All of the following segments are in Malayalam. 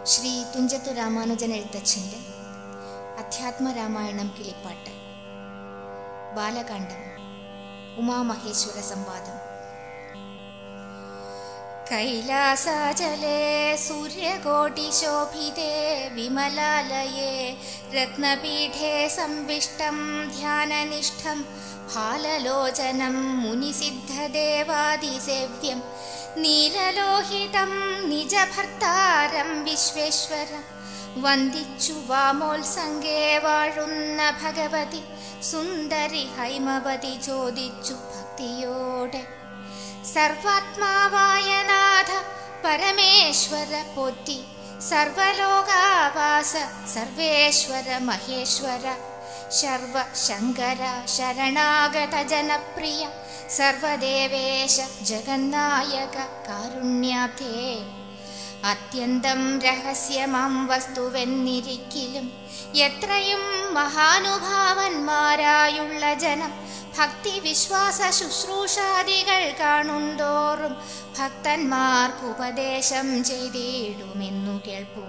ശ്രീ തുഞ്ചത്തു രാമാനുജൻ എഴുത്തച്ഛൻ്റെ അധ്യാത്മരാമായണം കിളിപ്പാട്ട് ബാലകാണ്ഡം ഉമാമഹേശ്വര സംവാദം കൈലാസാചലേ സൂര്യകോട്ടിശോഭിതേ വിമലാലയേ രത്നപീഠേ സംവിഷ്ടം ധ്യാനനിഷ്ഠം ഫാലലോചനം മുനിസിദ്ധദേവാദിസേവ്യം നീലലോഹിതം നിജഭർത്താരം വിശ്വേശ്വരം വന്ദിച്ചു വാമോത്സംഗേ വാഴുന്ന ഭഗവതി സുന്ദരി ഹൈമവതി ചോദിച്ചു ഭക്തിയോടെ സർവാത്മാവായ നാഥ പരമേശ്വര പോറ്റി സർവലോകാവാസ സർവേശ്വര മഹേശ്വര ശർവ ശങ്കര ശരണാഗത ജനപ്രിയ സർവദേവേശ ജഗന്നായക കാരുണ്യാബ്ധേ അത്യന്തം രഹസ്യമാം വസ്തുവെന്നിരിക്കിലും എത്രയും മഹാനുഭാവന്മാരായുള്ള ജനം ഭക്തി വിശ്വാസ ശുശ്രൂഷാദികൾ കാണുന്തോറും ഭക്തന്മാർക്ക് ഉപദേശം ചെയ്തിടുമെന്നു കേൾപ്പൂ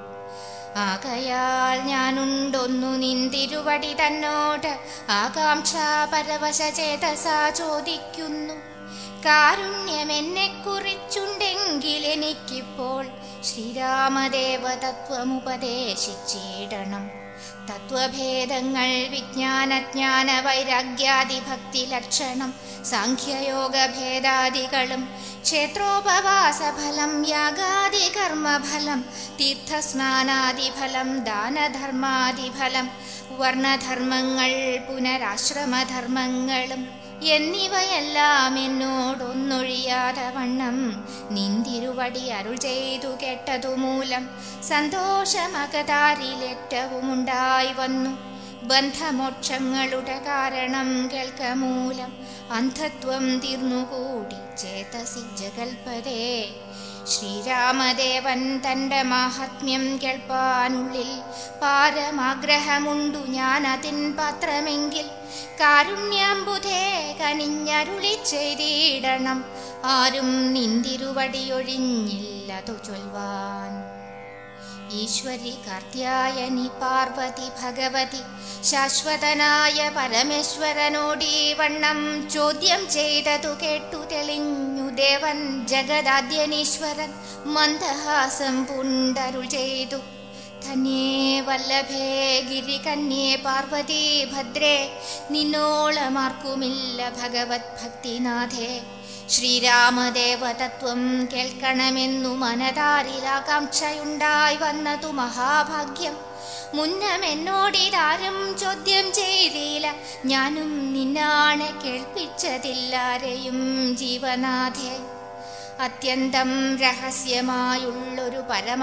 ആകയാൽ ഞാനുണ്ടൊന്നു നിന്തിരുവടി തന്നോട് ആകാംക്ഷ പരവശ ചേതസാ ചോദിക്കുന്നു കാരുണ്യമെന്നെ കുറിച്ചുണ്ടെങ്കിൽ എനിക്കിപ്പോൾ ശ്രീരാമദേവ തത്വമുപദേശിച്ചിടണം തത്വഭേദങ്ങൾ വിജ്ഞാനജ്ഞാന വൈരാഗ്യാദി ഭക്തി ലക്ഷണം സാഖ്യയോഗ ഭേദാദികളും ക്ഷേത്രോപവാസഫലം യാഗാദി കർമ്മഫലം തീർത്ഥസ്നാനാദിഫലം ദാനധർമാദിഫലം വർണ്ണധർമ്മങ്ങൾ പുനരാശ്രമധർമ്മങ്ങളും എന്നിവയെല്ലാം എന്നോടൊന്നൊഴിയാതെ വണ്ണം നിന്തിരുവടി അരുൾ ചെയ്തു കേട്ടതു മൂലം സന്തോഷമകതാരിലേറ്റവും ഉണ്ടായി വന്നു ബന്ധമോക്ഷങ്ങളുടെ കാരണം കേൾക്കമൂലം അന്ധത്വം തീർന്നുകൂടി ചേതസി ജഗൽപതേ ശ്രീരാമദേവൻ തൻ്റെ മാഹാത്മ്യം കേൾപ്പാനുള്ളിൽ പാരമാഗ്രഹമുണ്ടു ഞാൻ അതിൻ പാത്രമെങ്കിൽ കാരുണ്യാമ്പുധേ കനിഞ്ഞരുളി ചെയ്തിടണം ആരും നിന്തിരുവടിയൊഴിഞ്ഞില്ലതു ചൊൽവാൻ ഈശ്വരി കാർത്യായനി പാർവതി ഭഗവതി ശാശ്വതനായ പരമേശ്വരനോടീ വണ്ണം ചോദ്യം ചെയ്തതു കേട്ടു തെളിഞ്ഞു ദേവൻ ജഗദാദ്യനീശ്വരൻ മന്ദഹാസം പുണ്ടരുൾ ചെയ്തു ധന്യേ വല്ലഭേ ഗിരികന്യേ പാർവതി ഭദ്രേ നിന്നോളമാർക്കുമില്ല ഭഗവത് ഭക്തിനാഥേ ശ്രീരാമദേവ തത്വം കേൾക്കണമെന്നു മനതാരിലാകാംക്ഷയുണ്ടായി വന്നതു മഹാഭാഗ്യം മുന്നമെന്നോടിതാരും ചോദ്യം ചെയ്തില്ല ഞാനും നിന്നാണ് കേൾപ്പിച്ചതില്ലാരെയും ജീവനാഥേ അത്യന്തം രഹസ്യമായുള്ളൊരു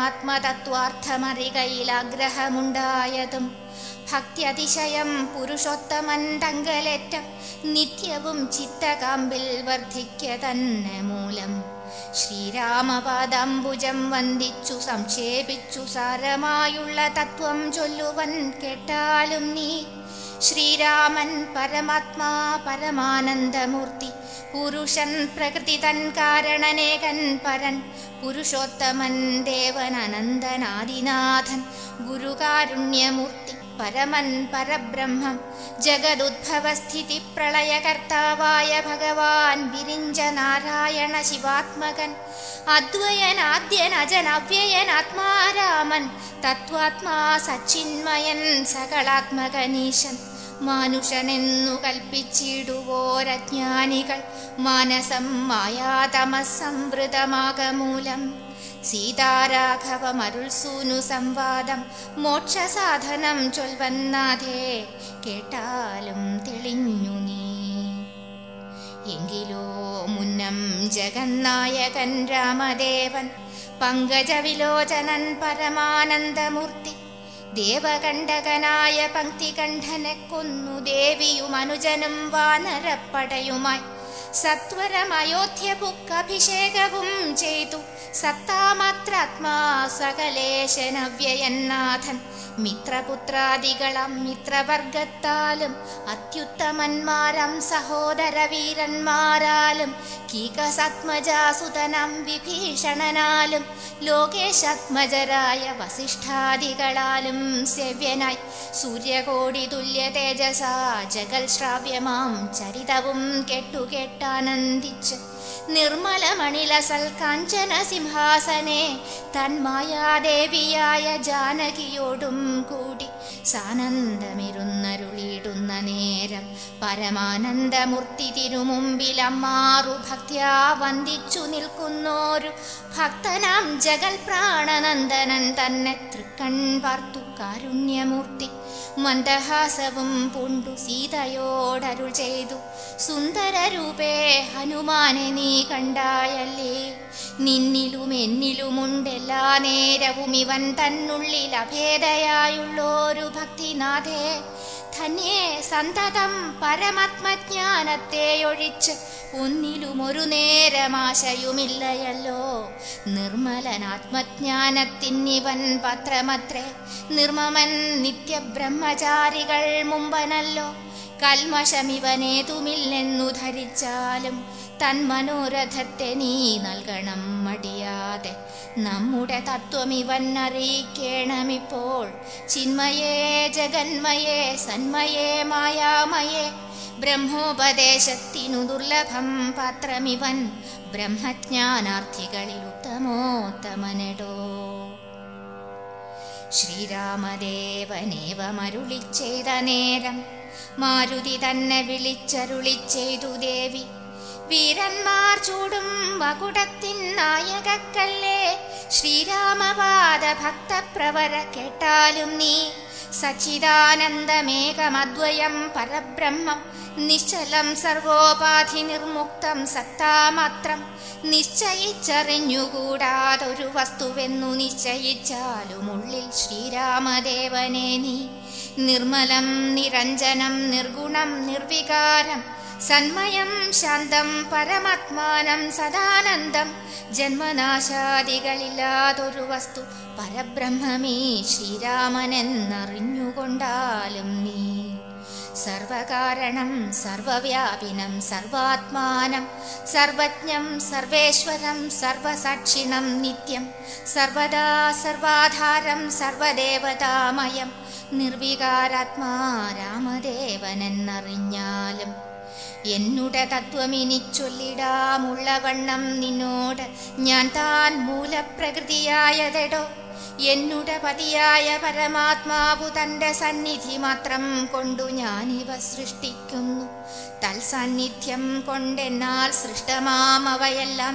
പരമാത്മതത്വാർത്ഥമറികയിലാഗ്രഹമുണ്ടായതും ഭക്തിയതിശയം പുരുഷോത്തമൻ തങ്കലേറ്റം നിത്യവും ചിത്തകാമ്പിൽ വർദ്ധിക്ക തന്നെ മൂലം ശ്രീരാമപാദാംബുജം വന്ദിച്ചു സംക്ഷേപിച്ചു സാരമായുള്ള തത്വം ചൊല്ലുവൻ കേട്ടാലും നീ ശ്രീരാമൻ പരമാത്മാ പരമാനന്ദമൂർത്തി പുരുഷൻ പ്രകൃതി തൻ കാരണനേകൻ പരൻ പുരുഷോത്തമൻ ദേവൻ അനന്തനാദിനാഥൻ ഗുരുകാരുണ്യമൂർത്തി പരമൻ പരബ്രഹ്മം ജഗദുദ്ഭവസ്ഥിതി പ്രളയകർത്താവായ ഭഗവാൻ വിരിഞ്ച നാരായണ ശിവാത്മകൻ അദ്വയനാദ്യൻ അജൻ അവ്യയൻ ആത്മാരാമൻ തത്വാത്മാ സച്ചിന്മയൻ സകളാത്മകനീശൻ മാനുഷനെന്നു കൽപ്പിച്ചിടുവോരജ്ഞാനികൾ മാനസം മായാതമസംവൃതമാകമൂലം സീതാരാഘവമരുൾ സൂനു സംവാദം മോക്ഷസാധനം ചൊൽവന്നാഥേ കേട്ടാലും തെളിഞ്ഞു നീ എങ്കിലോ മുന്നം ജഗന്നായകൻ രാമദേവൻ പങ്കജവിലോചനൻ പരമാനന്ദമൂർത്തി ദേവകണ്ഠകനായ പങ്ക്തികണ്ഠനെ കൊന്നു ദേവിയും അനുജനും വാനരപ്പടയുമായി സത്വരം അയോധ്യ പുക്കഭിഷേകവും ചെയ്തു സത്താമാത്രാത്മാ സകലേശനവ്യയന്നാഥൻ മിത്രപുത്രാദികളാം മിത്രവർഗത്താലും അത്യുത്തമന്മാരം സഹോദര വീരന്മാരാലും കീകസത്മജാസുതനം വിഭീഷണനാലും ലോകേശാത്മജരായ വസിഷ്ഠാദികളാലും സേവ്യനായി സൂര്യകോടി തുല്യ തേജസ ജഗൽ ശ്രാവ്യമാം ചരിതവും കേട്ടുകേട്ടാനന്ദിച്ച് നിർമ്മലമണിലസൽ കാഞ്ചന സിംഹാസനെ തന്മായാദേവിയായ ജാനകിയോടും കൂടി സാനന്ദമിരുന്നരുളിയിടുന്ന നേരം പരമാനന്ദമൂർത്തി തിരുമുമ്പിൽ അമ്മാറു ഭക്ത്യാ വന്ദിച്ചു നിൽക്കുന്നോരു ഭക്തനാം ജഗൽ പ്രാണനന്ദനൻ തന്നെ തൃക്കൺ പാർത്തു കാരുണ്യമൂർത്തി മന്ദഹാസവും പൂണ്ടു സീതയോടരുൾ ചെയ്തു സുന്ദരരൂപേ ഹനുമാനെ നീ കണ്ടായല്ലേ നിന്നിലും എന്നിലുമുണ്ടെല്ലാ നേരവും ഇവൻ തന്നുള്ളിൽ അഭേദയായുള്ളോരു ഭക്തിനാഥേ ധന്യേ സന്തതം പരമാത്മജ്ഞാനത്തെ ഒഴിച്ച് ഒന്നിലും ഒരു നേരമാശയുമില്ലയല്ലോ നിർമ്മലനാത്മജ്ഞാനത്തിന്നിവൻ പത്രമത്രേ നിർമ്മമൻ നിത്യബ്രഹ്മചാരികൾ മുമ്പനല്ലോ കൽമഷമിവനേതുമില്ലെന്നു ധരിച്ചാലും തന്മനോരഥത്തെ നീ നൽകണം മടിയാതെ നമ്മുടെ തത്വമിവൻ അറിയിക്കണമിപ്പോൾ ചിന്മയേ ജഗന്മയേ സന്മയേ മായാമയേ ബ്രഹ്മോപദേശത്തിനു ദുർലഭം പാത്രമിവൻ ബ്രഹ്മജ്ഞാനാർത്ഥികളിൽ ഉത്തമോത്തമനെടോ ശ്രീരാമദേവനേവമരുളി ചെയ്ത നേരം മാരുതി തന്നെ വിളിച്ചരുളി ചെയ്തു ദേവി വീരന്മാർ ചൂടും വകുടത്തിൻ നായകക്കല്ലേ ശ്രീരാമപാദ ഭക്തപ്രവര കേട്ടാലും നീ സച്ചിദാനന്ദമേകമദ്വയം പരബ്രഹ്മം നിശ്ചലം സർവോപാധി നിർമുക്തം സത്താമാത്രം നിശ്ചയിച്ചറിഞ്ഞുകൂടാതൊരു വസ്തുവെന്നു നിശ്ചയിച്ചാലും ഉള്ളിൽ ശ്രീരാമദേവനെ നീ നിർമ്മലം നിരഞ്ജനം നിർഗുണം നിർവികാരം സന്മയം ശാന്തം പരമാത്മാനം സദാനന്ദം ജന്മനാശാദികളില്ലാതൊരു വസ്തു പരബ്രഹ്മമേ ശ്രീരാമനെന്നറിഞ്ഞുകൊണ്ടാലും നീ സർവകാരണം സർവവ്യാപിനം സർവാത്മാനം സർവജ്ഞം സർവേശ്വരം സർവസാക്ഷിണം നിത്യം സർവദാ സർവാധാരം സർവദേവതാമയം നിർവികാരാത്മാ രാമദേവനെന്നറിഞ്ഞാലും എന്നുടെ തത്വമിനി ചൊല്ലിടാമുള്ളവണ്ണം നിന്നോട് ഞാൻ താൻ മൂലപ്രകൃതിയായതെടോ എന്നുടെ പതിയായ പരമാത്മാവു തൻ്റെ സന്നിധി മാത്രം കൊണ്ടു ഞാനിവ സൃഷ്ടിക്കുന്നു തൽസാന്നിധ്യം കൊണ്ടെന്നാൽ സൃഷ്ടമാമവയെല്ലാം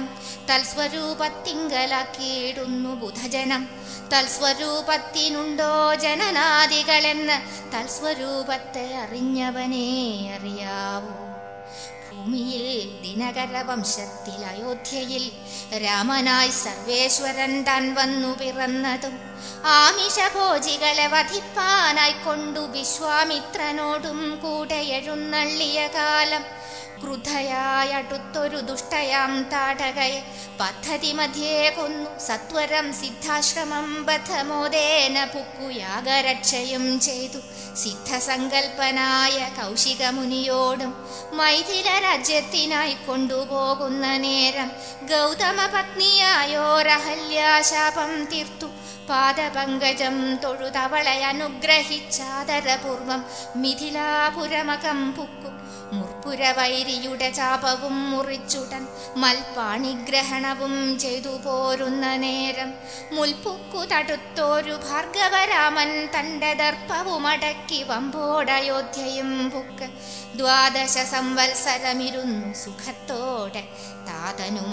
തൽസ്വരൂപത്തിങ്കലാക്കിയിടുന്നു ബുധജനം തൽസ്വരൂപത്തിനുണ്ടോ ജനനാദികളെന്ന് തൽസ്വരൂപത്തെ അറിഞ്ഞവനേ അറിയാവൂ ഭൂമിയിൽ ദിനകര വംശത്തിൽ അയോധ്യയിൽ രാമനായി സർവേശ്വരൻ താൻ വന്നു പിറന്നതും ആമിഷഭോജികളെ വധിപ്പാനായി കൊണ്ടു വിശ്വാമിത്രനോടും കൂടെ എഴുന്നള്ളിയ കാലം ക്രുദ്ധയായ അടുത്തൊരു ദുഷ്ടയാം താടകയെ പദ്ധതി മധ്യേ കൊന്നു സത്വരം സിദ്ധാശ്രമം ബദ്ധമോദേന പുക്കു യാഗരക്ഷയും ചെയ്തു സിദ്ധസങ്കൽപ്പനായ കൗശികമുനിയോടും മൈഥില രാജ്യത്തിനായി കൊണ്ടുപോകുന്ന നേരം ഗൗതമ പത്നിയായോരഹല്യാശാപം തീർത്തു പാദപങ്കജം തൊഴുതവളെ അനുഗ്രഹിച്ചാദരപൂർവം മിഥിലാപുരമകം പുക്കു മുർപ്പുരവൈരിയുടെ ചാപവും മുറിച്ചുടൻ മൽപ്പാണിഗ്രഹണവും ചെയ്തു പോരുന്ന നേരം മുൽപ്പുക്കു തടുത്തോരു ഭാർഗവരാമൻ തൻ്റെ ദർപ്പവുമടക്കി വമ്പോടയോധ്യയും പുക്ക് ദ്വാദശ സംവത്സരമിരുന്നു സുഖത്തോടെ താതനും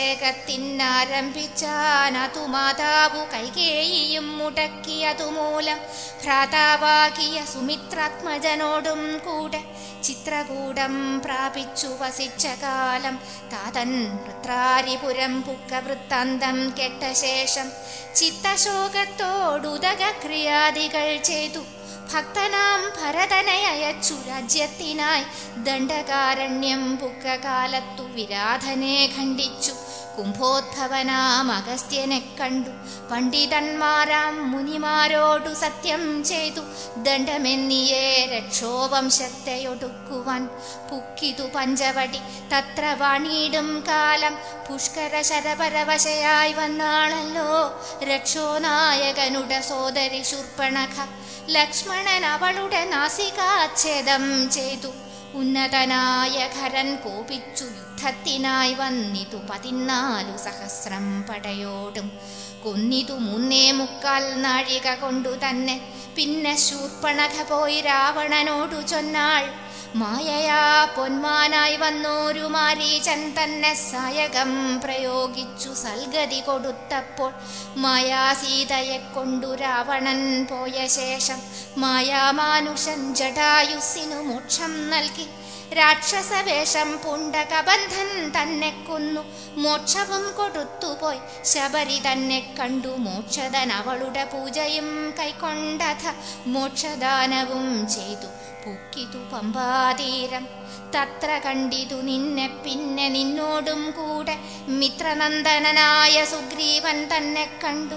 അഭിഷേകത്തിനാരംഭിച്ചാനതു മാതാവു കൈകേയിയും മുടക്കിയതു മൂലം ഭ്രാതാവാകിയ സുമിത്രാത്മജനോടും കൂടെ ചിത്രകൂടം പ്രാപിച്ചു വസിച്ച കാലം താതൻ വൃത്രാരിപുരം പുക്ക വൃത്താന്തം കെട്ട ശേഷം ചിത്തശോകത്തോടുദക ക്രിയാദികൾ ചെയ്തു ഭക്തനാം ഭരതനെ അയച്ചു രാജ്യത്തിനായി ദണ്ഡകാരണ്യം പുക്ക കാലത്തു വിരാധനെ ഖണ്ഡിച്ചു കുംഭോദ്ഭവനാം അഗസ്ത്യനെ കണ്ടു പണ്ഡിതന്മാരാം മുനിമാരോടു സത്യം ചെയ്തു ദണ്ഡമെന്നിയേ രക്ഷോവംശത്തെയൊടുക്കുവാൻ പുക്കിതു പഞ്ചവടി തത്ര വാണിയിടും കാലം പുഷ്കര ശരപരവശയായി വന്നാളല്ലോ രക്ഷോനായകനുടെ സോദരി ശൂർപ്പണഖ ലക്ഷ്മണൻ അവളുടെ നാസികാച്ഛേദം ചെയ്തു ഉന്നതനായ ഖരൻ കോപിച്ചു യുദ്ധത്തിനായി വന്നിതു പതിനാലു സഹസ്രം പടയോടും കൊന്നിതു മൂന്നേ മുക്കാൽ നാഴിക കൊണ്ടു തന്നെ പിന്നെ ശൂർപ്പണഖ പോയി രാവണനോടു ചൊന്നാൾ മായയാ പൊന്മാനായി വന്നോരു മാരീചൻ തന്നെ സായകം പ്രയോഗിച്ചു സൽഗതി കൊടുത്തപ്പോൾ മായാസീതയെ കൊണ്ടു രാവണൻ പോയ ശേഷം മായാമാനുഷൻ ജടായുസ്സിനു മോക്ഷം നൽകി രാക്ഷസവേഷം പുണ്ടകബന്ധൻ തന്നെ കൊന്നു മോക്ഷവും കൊടുത്തുപോയി ശബരി തന്നെ കണ്ടു മോക്ഷദൻ അവളുടെ പൂജയും കൈക്കൊണ്ടഥ മോക്ഷദാനവും ചെയ്തു പൊക്കിതു പമ്പാതീരം തത്ര കണ്ടിതു നിന്നെ പിന്നെ നിന്നോടും കൂടെ മിത്രനന്ദനായ സുഗ്രീവൻ തന്നെ കണ്ടു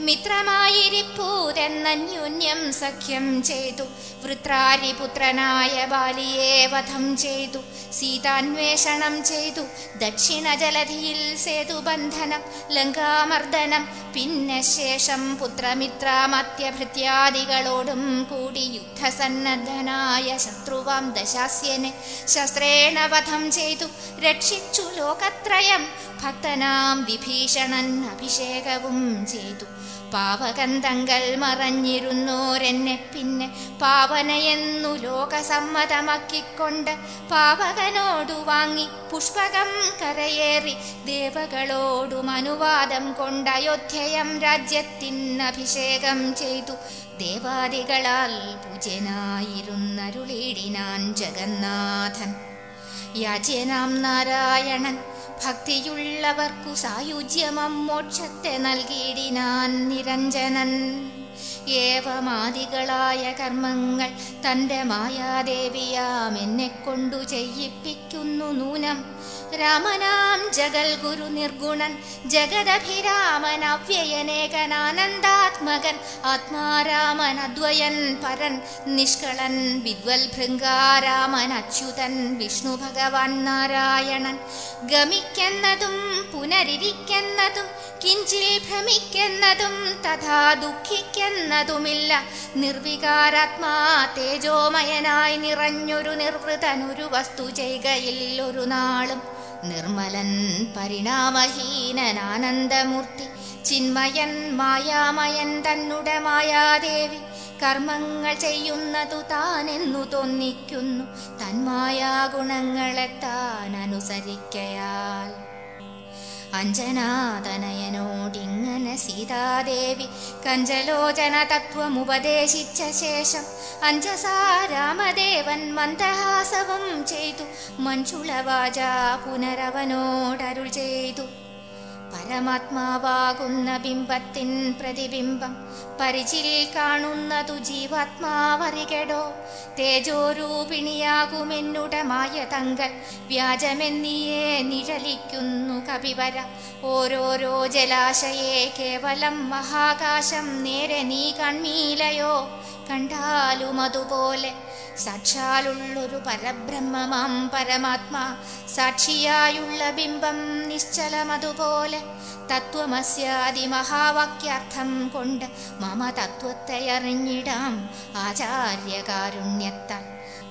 മിത്രമായിരിപ്പൂതെന്നന്യോന്യം സഖ്യം ചെയ്തു വൃത്രാരിപുത്രനായ ബാലിയെ വധം ചെയ്തു സീതാന്വേഷണം ചെയ്തു ദക്ഷിണ ജലധിയിൽ സേതുബന്ധനം ലങ്കാമർദ്ദനം പിന്നെ ശേഷം പുത്രമിത്രാമത്യഭൃത്യാദികളോടും കൂടി യുദ്ധസന്നദ്ധനായ ശത്രുവാം ദശാസ്യനെ ശസ്ത്രേണ വധം ചെയ്തു രക്ഷിച്ചു ലോകത്രയം ഭക്തനാം വിഭീഷണൻ അഭിഷേകവും ചെയ്തു പാവകന്തങ്ങൾ മറഞ്ഞിരുന്നോരെന്നെ പിന്നെ പാവനയെന്നു ലോകസമ്മതമാക്കിക്കൊണ്ട് പാവകനോടു വാങ്ങി പുഷ്പകം കരയേറി ദേവകളോടും അനുവാദം കൊണ്ട് അയോധ്യയം രാജ്യത്തിനഭിഷേകം ചെയ്തു ദേവാദികളാൽ പൂജ്യനായിരുന്നരുളിടിനാൻ ജഗന്നാഥൻ യാജ്യനാം നാരായണൻ ഭക്തിയുള്ളവർക്കു സായുജ്യമം മോക്ഷത്തെ നൽകിയിടിനാൻ നിരഞ്ജനൻ ഏവമാദികളായ കർമ്മങ്ങൾ തൻ്റെ മായാദേവിയാം എന്നെ കൊണ്ടു ചെയ്യിപ്പിക്കുന്നു നൂനം രാമനാം ജഗൽ ഗുരു നിർഗുണൻ ജഗദഭിരാമൻ അവ്യയനേകനാനന്ദാത്മകൻ ആത്മാരാമൻ അദ്വയൻ പരൻ നിഷ്കളൻ വിദ്വൽ ഭൃംഗാരാമൻ അച്യുതൻ വിഷ്ണു ഭഗവാൻ നാരായണൻ ഗമിക്കുന്നതും പുനരിരിക്കുന്നതും കിഞ്ചിൽ ഭ്രമിക്കുന്നതും തഥാ ദുഃഖിക്കുന്നതുമില്ല നിർവികാരാത്മാ തേജോമയനായി നിറഞ്ഞൊരു നിർവൃതനൊരു വസ്തു ചെയ്കയിൽ ഒരു നാളും നിർമ്മലൻ പരിണാമഹീനനാനന്ദമൂർത്തി ചിന്മയൻ മായാമയൻ തന്നുടെ മായാദേവി കർമ്മങ്ങൾ ചെയ്യുന്നതു താനെന്നു തോന്നിക്കുന്നു തന്മായാഗുണങ്ങളെ താൻ അനുസരിക്കയാൽ അഞ്ജനാതനയനോടിങ്ങനെ സീതാദേവി കഞ്ചലോചന തത്വമുപദേശിച്ച ശേഷം അഞ്ജസാ രാമദേവൻ മന്ദഹാസവും ചെയ്തു മഞ്ജുളവാച പുനരവനോടരുൾ ചെയ്തു പരമാത്മാവാകുന്ന ബിംബത്തിൻ പ്രതിബിംബം പരിചിൽ കാണുന്നതു ജീവാത്മാവറികടോ തേജോരൂപിണിയാകുമെന്നുടെ മായ തങ്കൽ വ്യാജമെന്നിയേ നിഴലിക്കുന്നു കപിവര ഓരോരോ ജലാശയെ കേവലം മഹാകാശം നേരെ നീ കൺമീലയോ കണ്ടാലും അതുപോലെ സാക്ഷാലുള്ളൊരു പരബ്രഹ്മമാം പരമാത്മാ സാക്ഷിയായുള്ള ബിംബം നിശ്ചലമതുപോലെ തത്വമസ്യാദിമഹാവാക്യാർത്ഥം കൊണ്ട് മമ തത്വത്തെ അറിഞ്ഞിടാം ആചാര്യകാരുണ്യത്താൽ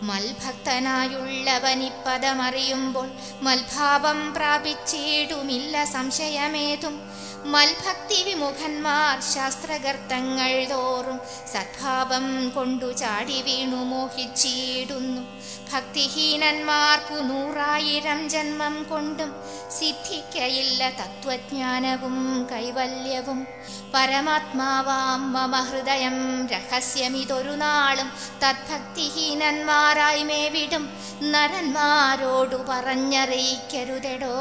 മൽഭക്തനായുള്ളവനിപ്പദമറിയുമ്പോൾ മൽഭാവം പ്രാപിച്ചിടുമില്ല സംശയമേതും മൽഭക്തി വിമുഖന്മാർ ശാസ്ത്രഗർത്തങ്ങൾ തോറും സദ്ഭാവം കൊണ്ടു ചാടി വീണു മോഹിച്ചിടുന്നു ഭക്തിഹീനന്മാർക്കു നൂറായിരം ജന്മം കൊണ്ടും സിദ്ധിക്കയില്ല തത്വജ്ഞാനവും കൈവല്യവും പരമാത്മാവാം മമ ഹൃദയം രഹസ്യമിതൊരു നാളും തദ്ഭക്തിഹീനന്മാരായി മേവിടും നരന്മാരോടു പറഞ്ഞറിയിക്കരുതെടോ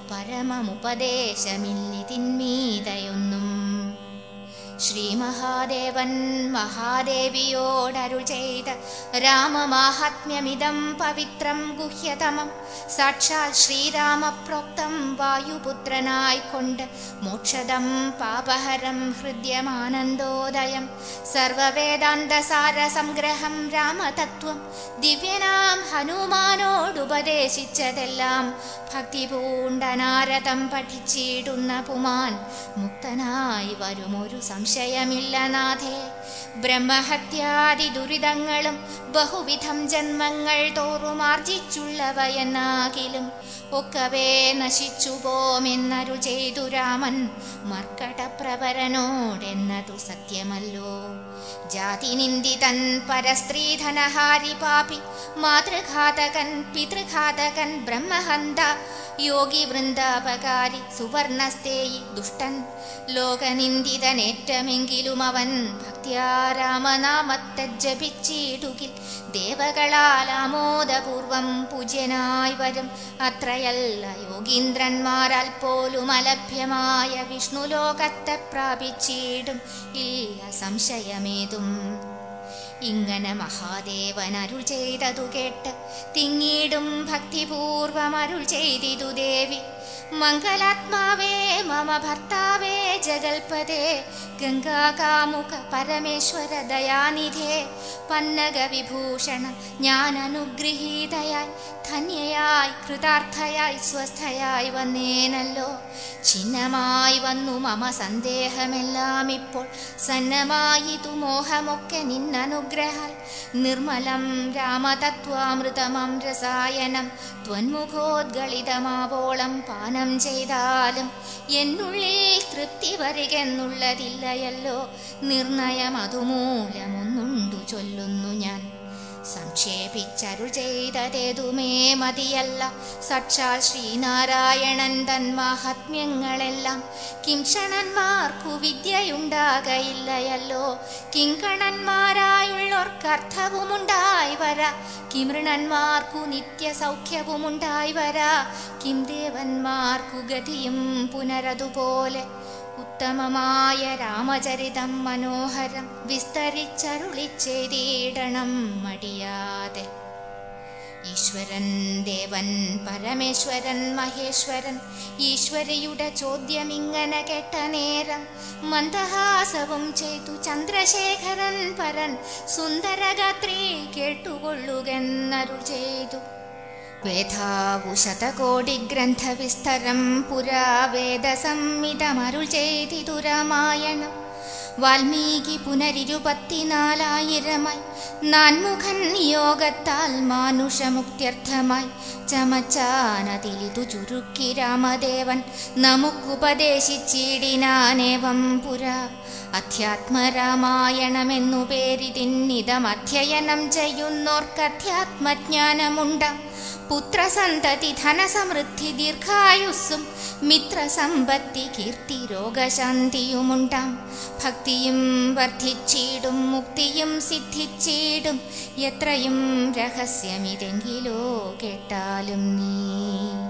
പരമമുപദേശമില്ലിതിന്മീതയൊന്നും ശ്രീ മഹാദേവൻ മഹാദേവിയോടരുൾ ചെയ്ത രാമമാഹാത്മ്യമിതം പവിത്രം ഗുഹ്യതമം സാക്ഷാൽ ശ്രീരാമപ്രോക്തം വായുപുത്രനായിക്കൊണ്ട് മോക്ഷദം പാപഹരം ഹൃദ്യമാനന്ദോദയം സർവവേദാന്തസാര സംഗ്രഹം രാമതത്വം ദിവ്യനാം ഹനുമാനോടുപദേശിച്ചതെല്ലാം ഭക്തി പൂണ്ടനാരതം പഠിച്ചിടുന്ന പുമാൻ മുക്തനായി വരുമൊരു സംശയമില്ല നാഥേ ബ്രഹ്മഹത്യാദി ദുരിതങ്ങളും ബഹുവിധം ജന്മങ്ങൾ തോറും ആർജിച്ചുള്ളവയെന്നാകിലും ഒക്കവേ നശിച്ചു പോമെന്നരുൾ ചെയ്തു രാമൻ മർക്കടപ്രവരനോടെന്നതു സത്യമല്ലോ ജാതിനിന്ദിതൻ പരസ്ത്രീധനഹാരി പാപി മാതൃഘാതകൻ പിതൃഘാതകൻ ബ്രഹ്മഹന്ത യോഗി വൃന്ദാപകാരി സുവർണസ്തേയി ദുഷ്ടൻ ലോകനിന്ദിതനേറ്റമെങ്കിലും അവൻ ഭക്തിയാ രാമനാമത്തെ ജപിച്ചിടുകിൽ ദേവകളാൽ ആമോദപൂർവം പൂജ്യനായി വരും അത്രയല്ല യോഗീന്ദ്രന്മാരാൽ പോലും അലഭ്യമായ വിഷ്ണുലോകത്തെ പ്രാപിച്ചിടും ഇല്ല സംശയമേതും ഇങ്ങനെ മഹാദേവൻ അരുൾ ചെയ്തതു കേട്ട് തിങ്ങിടും ഭക്തിപൂർവം അരുൾ ചെയ്തിതു ദേവി മംഗലാത്മാവേ മമ ഭർത്താവേ ജഗൽപദേ ഗംഗാകാമുക പരമേശ്വര ദയാനിധേ പന്നക വിഭൂഷണ ഞാൻ അനുഗ്രഹീതയായി ധന്യയായി കൃതാർത്ഥയായി സ്വസ്ഥയായി വന്നേനല്ലോ ചിഹ്നമായി വന്നു മമ സന്ദേഹമെല്ലാം ഇപ്പോൾ സന്നമായിതു മോഹമൊക്കെ നിന്നനുഗ്രഹാൽ നിർമ്മലം രാമതത്വാമൃതമം രസായനം ത്വന്മുഖോദ്ഗളിതമാവോളം പാനം ചെയ്താലും എന്നുള്ളിൽ തൃപ്തി വരികെന്നുള്ളതില്ലയല്ലോ നിർണയം അതുമൂലമൊന്നുണ്ടു ചൊല്ലുന്നു ഞാൻ സംക്ഷേപിച്ചരുൾ ചെയ്തതേതുമേ മതിയല്ല സാക്ഷാൽ ശ്രീനാരായണൻ തൻ മാഹാത്മ്യങ്ങളെല്ലാം കിംഷണന്മാർക്കു വിദ്യയുണ്ടാകയില്ലയല്ലോ കിങ്കണന്മാരായുള്ളോർക്കർത്ഥവുമുണ്ടായി വരാ കിമൃണന്മാർക്കു നിത്യസൗഖ്യവുമുണ്ടായി വരാ കിം ദേവന്മാർക്കു ഗതിയും പുനരതുപോലെ ഉത്തമമായ രാമചരിതം മനോഹരം വിസ്തരിച്ചരുളി ചെയ്തിടണം മടിയാതെ ഈശ്വരൻ ദേവൻ പരമേശ്വരൻ മഹേശ്വരൻ ഈശ്വരിയുടെ ചോദ്യം ഇങ്ങനെ കേട്ട നേരം മന്ദഹാസവും ചെയ്തു ചന്ദ്രശേഖരൻ പരൻ സുന്ദരഗാത്രി കേട്ടുകൊള്ളുകെന്നരുൾ ചെയ്തു വേദാവു ശതകോടി ഗ്രന്ഥവിസ്തരം പുരാ വേദസംഹിതമരുൾ ചെയ്തിതു രാമായണം വാൽമീകി പുനരിരുപത്തിനാലായിരമായി നാൻമുഖൻ നിയോഗത്താൽ മാനുഷമുക്ത്യർത്ഥമായി ചമച്ചാനതിലിതു ചുരുക്കി രാമദേവൻ നമുക്കുപദേശിച്ചിടിനാനേവം പുരാ അധ്യാത്മരാമായണമെന്നു പേരിതിന്നിതമധ്യയനം ചെയ്യുന്നോർക്കധ്യാത്മജ്ഞാനമുണ്ടാം പുത്രസന്തതി ധനസമൃദ്ധി ദീർഘായുസ്സും മിത്രസമ്പത്തി കീർത്തി രോഗശാന്തിയുമുണ്ടാം ഭക്തിയും വർദ്ധിച്ചിടും മുക്തിയും സിദ്ധിച്ചിടും എത്രയും രഹസ്യമിതെങ്കിലോ കേട്ടാലും നീ